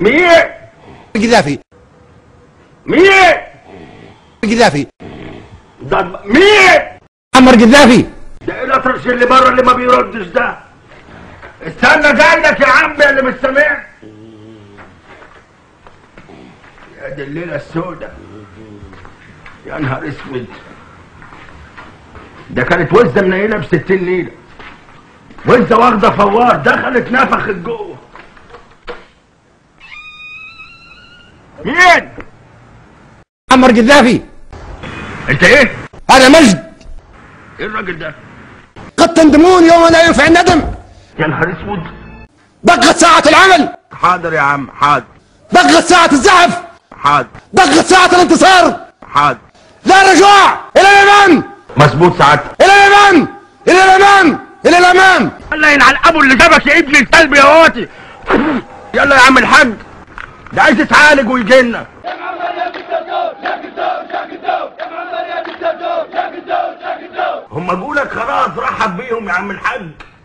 مين القذافي مين القذافي ده مين عمر القذافي ده ايه الاطرش اللي بره اللي ما بيردش ده استنى جاي لك يا عم يا اللي مش سامعني يا دي الليله السوداء يا نهار اسود ده كانت وزه منيله ب 60 ليله وزه واخده فوار دخلت نفخت جوه مين عمر القذافي انت ايه هذا مجد ايه الراجل ده قد تندمون يوم لا ينفع الندم يا نهار اسود بقت ساعة العمل حاضر يا عم حاضر بقت ساعة الزحف حاضر بقت ساعة الانتصار حاضر لا رجوع إلى الأمام مظبوط سعادتك إلى الأمام إلى الأمام إلى الأمام الله ينعل ابو اللي جابك يا ابن الكلب يا واطي يلا يا عم الحاج ده عايز يتعالج ويجي لنا هم جولك خلاص رحب بيهم يا عم الحاج